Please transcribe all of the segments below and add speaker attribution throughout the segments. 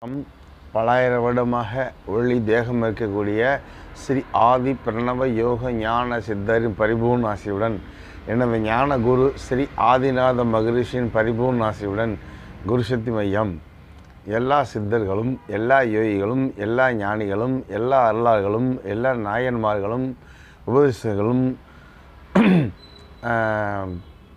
Speaker 1: பலாயிரம் வருடமாக ஒளி தேகம் இருக்கக்கூடிய ஸ்ரீ ஆதி பிரணவ யோக ஞான சித்தரின் பரிபூர்ண ஆசியுடன் எனது ஞான குரு ஸ்ரீ ஆதிநாத மகரிஷியின் பரிபூர்ண ஆசியுடன் குருசக்தி மையம் எல்லா சித்தர்களும் எல்லா யோகிகளும் எல்லா ஞானிகளும் எல்லா அருளார்களும் எல்லா நாயன்மார்களும் உபதேசங்களும் ஆஹ்,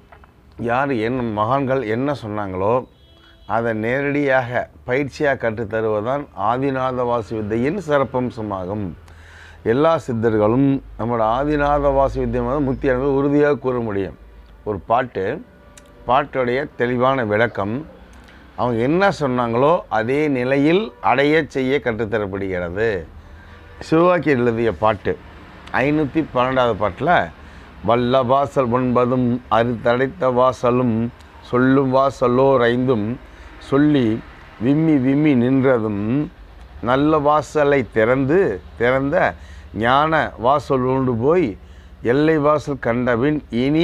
Speaker 1: யார் என்ன மகான்கள் என்ன சொன்னாங்களோ அதை நேரடியாக பயிற்சியாக கற்றுத்தருவதுதான் ஆதிநாத வாசி வித்தையின் சிறப்பம்சமாகும் எல்லா சித்தர்களும் நம்மளோட ஆதிநாத வாசி வித்தியம் வந்து முக்தி அனுபவம் உறுதியாக கூற முடியும் ஒரு பாட்டு பாட்டுடைய தெளிவான விளக்கம் அவங்க என்ன சொன்னாங்களோ அதே நிலையில் அடைய செய்ய கற்றுத்தரப்படுகிறது சிவவாக்கி எழுதிய பாட்டு ஐநூற்றி பன்னெண்டாவது பாட்டில் வல்ல வாசல் ஒன்பதும் அறுத்தடைத்த வாசலும் சொல்லும் வாசலோர் ஐந்தும் சொல்லி விம்மி விம்மி நின்றதும் நல்ல வாசலை திறந்து திறந்த ஞான வாசல் உண்டு போய் எல்லை வாசல் கண்டபின் இனி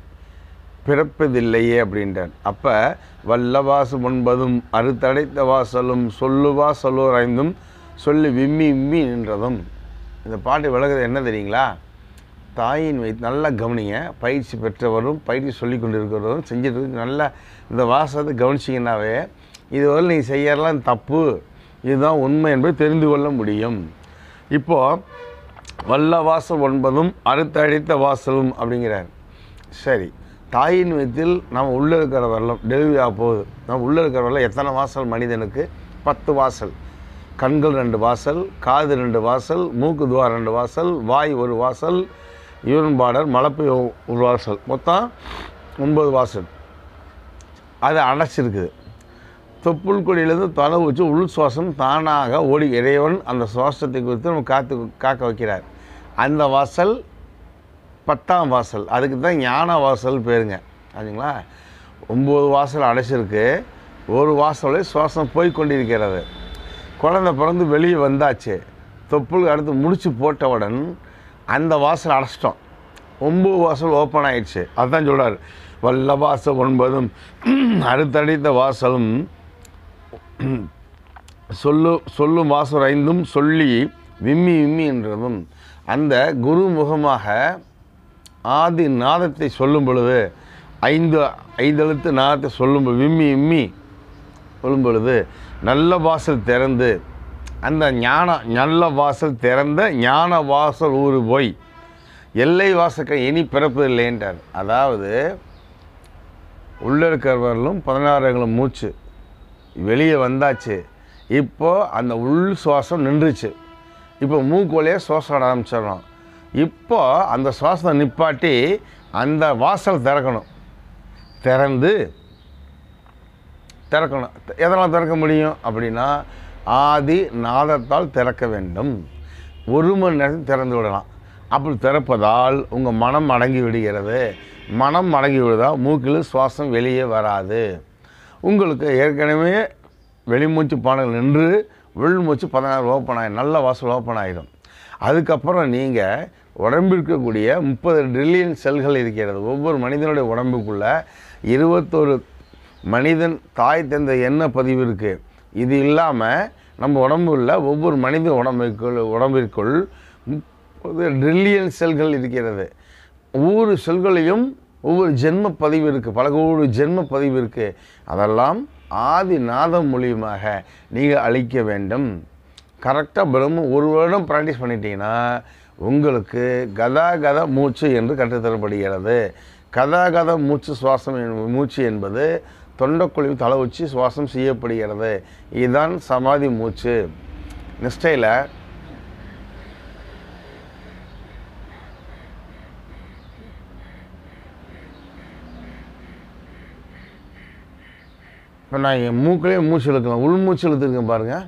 Speaker 1: பிறப்பதில்லையே அப்படின்றார் அப்போ வல்ல வாசல் ஒன்பதும் அறுத்தடைத்த வாசலும் சொல்லு வாசலோர் ஐந்தும் சொல்லி விம்மி விம்மி நின்றதும் இந்த பாட்டு விளக்குறது என்ன தெரியுங்களா தாயின் வயிற்று நல்லா கவனிங்க பயிற்சி பெற்றவரும் பயிற்சி சொல்லி கொண்டு இருக்கிறவரும் செஞ்சுட்டு நல்லா இந்த வாசத்தை கவனிச்சிங்கன்னாவே இதுவரை நீ செய்யறலாம் தப்பு இதுதான் உண்மை என்பதை தெரிந்து கொள்ள முடியும் இப்போது வல்ல வாசல் ஒன்பதும் அறுத்தடித்த வாசலும் அப்படிங்கிறார் சரி தாயின் வயிற்றில் நம்ம உள்ளே இருக்கிற வரலாம் டெலிவரி ஆக போகுது நம்ம உள்ளே இருக்கிற வரலாம் எத்தனை வாசல் மனிதனுக்கு பத்து வாசல் கண்கள் ரெண்டு வாசல் காது ரெண்டு வாசல் மூக்கு துவாரம் ரெண்டு வாசல் வாய் ஒரு வாசல் யூரன் பார்டர் மலப்பை ஒ- ஒரு வாசல் மொத்தம் ஒன்பது வாசல் அது அடைச்சிருக்குது தொப்புள் கொடியிலேருந்து தலை வச்சு உள் சுவாசம் தானாக ஓடி இறைவன் அந்த சுவாசத்தை குறித்து நம்ம காத்து காக்க வைக்கிறார் அந்த வாசல் பத்தாம் வாசல் அதுக்கு தான் ஞான வாசல் பேருங்க சரிங்களா ஒம்பது வாசல் அடைச்சிருக்கு ஒரு வாசலில் சுவாசம் போய் கொண்டிருக்கிறது குழந்தை பிறந்து வெளியே வந்தாச்சு தொப்புள் அடுத்து முடிச்சு போட்டவுடன் அந்த வாசல் அடைச்சிட்டோம் ஒம்பது வாசல் ஓப்பன் ஆயிடுச்சு அதுதான் சொல்றார் வல்ல வாசல் ஒன்பதும் அடுத்தடித்த வாசலும் சொல்லு சொல்லும் வாசல் ஐந்தும் சொல்லி விம்மி விம்மி என்றதும் அந்த குரு முகமாக ஆதி நாதத்தை சொல்லும் பொழுது ஐந்து ஐந்தெழுத்து நாதத்தை சொல்லும் பொழுது விம்மி விம்மி சொல்லும் பொழுது நல்ல வாசல் திறந்து அந்த ஞான நல்ல வாசல் திறந்த ஞான வாசல் ஊறு போய் எல்லை வாசக்க இனி பிறப்பதில்லைன்றார் அதாவது உள்ளே இருக்கிறவர்களும் பதினாறுகளும் மூச்சு வெளியே வந்தாச்சு இப்போ அந்த உள் சுவாசம் நின்றுச்சு இப்போ மூக்கோலையே சுவாசம் விட ஆரம்பிச்சிடணும் இப்போ அந்த சுவாசத்தை நிப்பாட்டி அந்த வாசல் திறக்கணும் திறந்து திறக்கணும் எதனால் திறக்க முடியும் அப்படின்னா ஆதி நாதத்தால் திறக்க வேண்டும் ஒரு மணி நேரத்தில் திறந்து விடலாம் அப்படி திறப்பதால் உங்கள் மனம் அடங்கி விடுகிறது மனம் அடங்கி விடுதால் மூக்கில் சுவாசம் வெளியே வராது உங்களுக்கு ஏற்கனவே வெளிமூச்சு பானைகள் நின்று உள்மூச்சு பதினாறு ஓப்பன் ஆகிடும் நல்ல வாசல் ஓப்பன் ஆகிடும் அதுக்கப்புறம் நீங்கள் உடம்பில் இருக்கக்கூடிய முப்பது ட்ரில்லியன் செல்கள் இருக்கிறது ஒவ்வொரு மனிதனுடைய உடம்புக்குள்ள இருபத்தொரு மனிதன் தாய் தந்த எண்ண பதிவு இருக்குது இது இல்லாமல் நம்ம உடம்புல ஒவ்வொரு மனித உடம்பிற்குள் உடம்பிற்குள் முப்பது ட்ரில்லியன் செல்கள் இருக்கிறது ஒவ்வொரு செல்களையும் ஒவ்வொரு ஜென்ம பதிவு இருக்குது பல கோடி ஜென்ம பதிவு இருக்குது அதெல்லாம் ஆதி நாதம் மூலியமாக நீங்கள் அழிக்க வேண்டும் கரெக்டாக பிரம்ம ஒரு வருடம் ப்ராக்டிஸ் பண்ணிட்டீங்கன்னா உங்களுக்கு கதா கத மூச்சு என்று கற்றுத்தரப்படுகிறது கதா கத மூச்சு சுவாசம் என்ப- மூச்சு என்பது தொண்டைக்குழிவு தலை வச்சு சுவாசம் செய்யப்படுகிறது இதுதான் சமாதி மூச்சு நிஷ்டையில் இப்போ நான் என் மூக்கிலே மூச்சு இழுக்கலாம் உள் மூச்சு இழுத்துருக்கேன் பாருங்கள்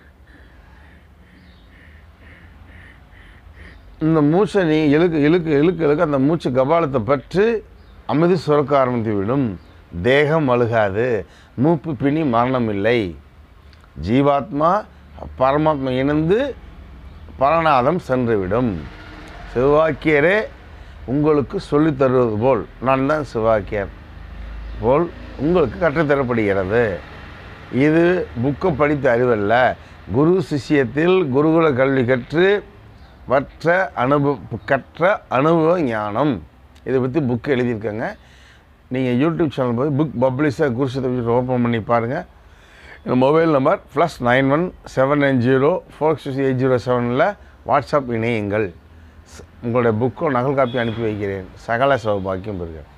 Speaker 1: இந்த மூச்சை நீ இழுக்க இழுக்க இழுக்க இழுக்க அந்த மூச்சு கபாலத்தை பற்றி அமைதி சுரக்க ஆரம்பித்து விடும் தேகம் அழுகாது மூப்பு பிணி மரணம் இல்லை ஜீவாத்மா பரமாத்மா இணைந்து பரநாதம் சென்றுவிடும் சிவாக்கியரே உங்களுக்கு சொல்லித் தருவது போல் நான் தான் சிவாக்கியர் போல் உங்களுக்கு கற்றுத்தரப்படுகிறது இது புக்கை படித்த அறிவல்ல குரு சிஷ்யத்தில் குருகுல கல்வி கற்று வற்ற அனுபவ கற்ற அனுபவ ஞானம் இதை பற்றி புக்கு எழுதியிருக்காங்க நீங்கள் யூடியூப் சேனல் போய் புக் பப்ளிஷாக குருஷத்தை ஓப்பன் பண்ணி பாருங்கள் இந்த mobile number plus nine one seven nine zero four six eight zero செவனில் வாட்ஸ்அப் இணையுங்கள் ஸ்- உங்களுடைய புக்கும் நகல் காப்பி அனுப்பி வைக்கிறேன் சகல சௌபாக்கியம் பெறுகிறேன்